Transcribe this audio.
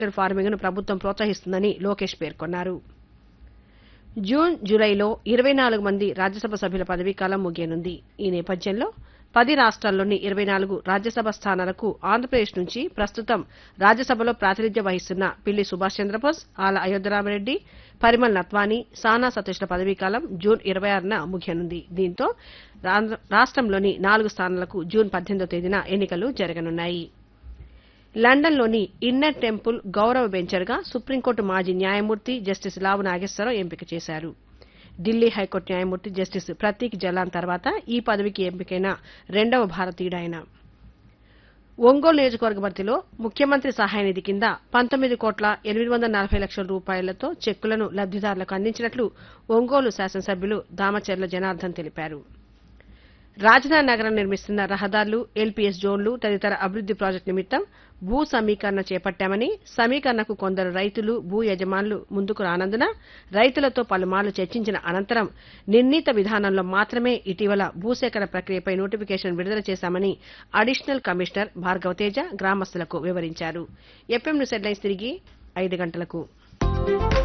farming ను ప్రభుత్వం ప్రోత్సహిస్తుందని లోకేష్ పేర్కొన్నారు జూన్ జూలైలో ఇరవై నాలుగు మంది రాజ్యసభ సభ్యుల పదవీకాలం ముగియనుంది ఈ నేపథ్యంలో పది రాష్ట్రాల్లోని ఇరవై నాలుగు రాజ్యసభ స్థానాలకు ఆంధ్రప్రదేశ్ నుంచి ప్రస్తుతం రాజ్యసభలో ప్రాతినిధ్యం వహిస్తున్న పిల్లి సుభాష్ చంద్రబోస్ ఆల అయోధ్యరామరెడ్డి పరిమల్ నత్వాని సానా సతీష్ల పదవీకాలం జూన్ ఇరవై ఆరున ముగియనుంది దీంతో రాంధ్ర- రాష్ట్రంలోని నాలుగు స్థానాలకు జూన్ పద్దెనిమిదో తేదీన ఎన్నికలు జరగనున్నాయి లండన్లోని ఇన్నర్ టెంపుల్ గౌరవ బెంచర్గా సుప్రీంకోర్టు మాజీ న్యాయమూర్తి జస్టిస్ లావు నాగేశ్వరరావు ఎంపిక చేశారు ఢిల్లీ హైకోర్టు న్యాయమూర్తి జస్టిస్ ప్రతీక్ జలాన్ తర్వాత ఈ పదవికి ఎంపికైన రెండవ భారతీయుడాయన ఒంగోలు నియోజకవర్గ పరిధిలో ముఖ్యమంత్రి సహాయ నిధి కింద పంతొమ్మిది కోట్ల ఎనిమిది వందల నలభై లక్షల రూపాయలతో చెక్కులను లబ్దిదారులకు అందించినట్లు ఒంగోలు శాసనసభ్యులు దామచర్ల జనార్దన్ తెలిపారు రాజధాని నగరం నిర్మిస్తున్న రహదారులు ఎల్పీఎస్ జోన్లు తదితర అభివృద్ది ప్రాజెక్టు నిమిత్తం భూ సమీకరణ చేపట్టామని సమీకరణకు కొందరు రైతులు భూ యజమానులు ముందుకు రానందున రైతులతో పలుమార్లు చర్చించిన అనంతరం నిర్ణీత విధానంలో మాత్రమే ఇటీవల భూసేకరణ ప్రక్రియపై నోటిఫికేషన్ విడుదల చేశామని అడిషనల్ కమిషనర్ భార్గవ తేజ గ్రామస్తులకు వివరించారు ఎఫ్ఎం న్యూస్ హెడ్లైన్స్ తిరిగి ఐదు గంటలకు